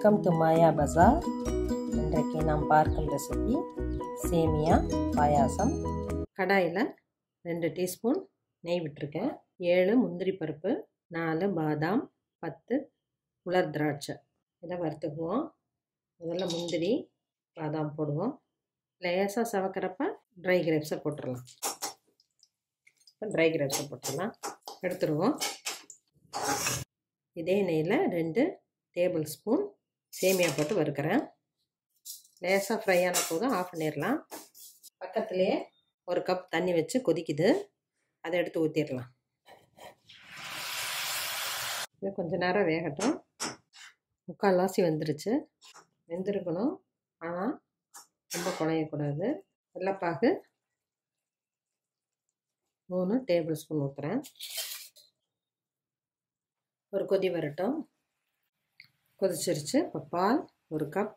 welcome to மாயா பஜார் இன்றைக்கு நாம் பார்க்கும் ரெசிபி சேமியா பாயாசம் கடாயில் ரெண்டு டீஸ்பூன் நெய் விட்டுருக்கேன் ஏழு முந்திரி பருப்பு நாலு பாதாம் பத்து உலர் திராட்சை இதை வறுத்துக்குவோம் முதல்ல முந்திரி பாதாம் போடுவோம் லேசாக சவக்கிறப்ப ட்ரை கிரேப்ஸை போட்டுடலாம் இப்போ ட்ரை கிரேப்ஸை போட்டுடலாம் எடுத்துருவோம் இதே நெய்யில் ரெண்டு டேபிள் ஸ்பூன் சேமியா போட்டு வறுக்கிறேன் லேசாக ஃப்ரை ஆன போதும் ஆஃப் பண்ணிடலாம் பக்கத்துலேயே ஒரு கப் தண்ணி வச்சு கொதிக்குது அதை எடுத்து ஊற்றிடலாம் இது கொஞ்ச நேரம் வேகட்டும் முக்கால்வாசி வந்துருச்சு வெந்திருக்கணும் ஆனால் ரொம்ப குழையக்கூடாது வெள்ளைப்பாகு மூணு டேபிள் ஸ்பூன் ஊற்றுறேன் ஒரு கொதி வரட்டும் கொதிச்சிருச்சு இப்போ பால் ஒரு கப்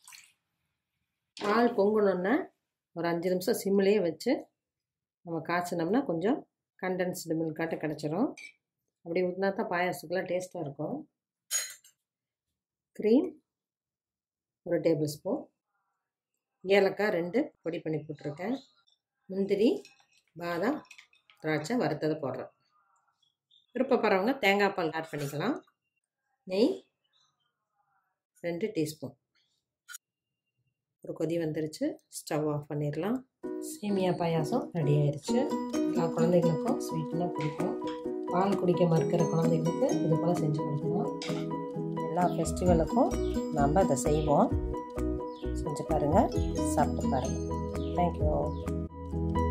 பால் பொங்கணுன்னா ஒரு அஞ்சு நிமிஷம் சிம்லேயே வச்சு நம்ம காய்ச்சினோம்னா கொஞ்சம் கண்டென்ஸ்டு மில்காட்ட கிடச்சிரும் அப்படி ஊற்றினா தான் பாயாசத்துக்குலாம் டேஸ்ட்டாக இருக்கும் க்ரீம் ஒரு டேபிள் ஸ்பூன் ஏலக்காய் ரெண்டு பொடி பண்ணி போட்டிருக்கேன் முந்திரி பாதாம் திராட்சை வறுத்ததை போடுறேன் விருப்பப்படுறவங்க தேங்காய் பால் ஆட் பண்ணிக்கலாம் நெய் ரெண்டு டீஸ்பூன் ஒரு கொதி வந்துருச்சு ஸ்டவ் ஆஃப் பண்ணிடலாம் சேமியா பாயாசம் ரெடி ஆயிடுச்சு எல்லா குழந்தைங்களுக்கும் ஸ்வீட்னா பிடிக்கும் பால் குடிக்க மறுக்கிற குழந்தைங்களுக்கு இது போல் செஞ்சு கொடுக்கலாம் எல்லா ஃபெஸ்டிவலுக்கும் நம்ம இதை செய்வோம் செஞ்சு பாருங்கள் சாப்பிட்டு பாருங்கள் தேங்க்யூ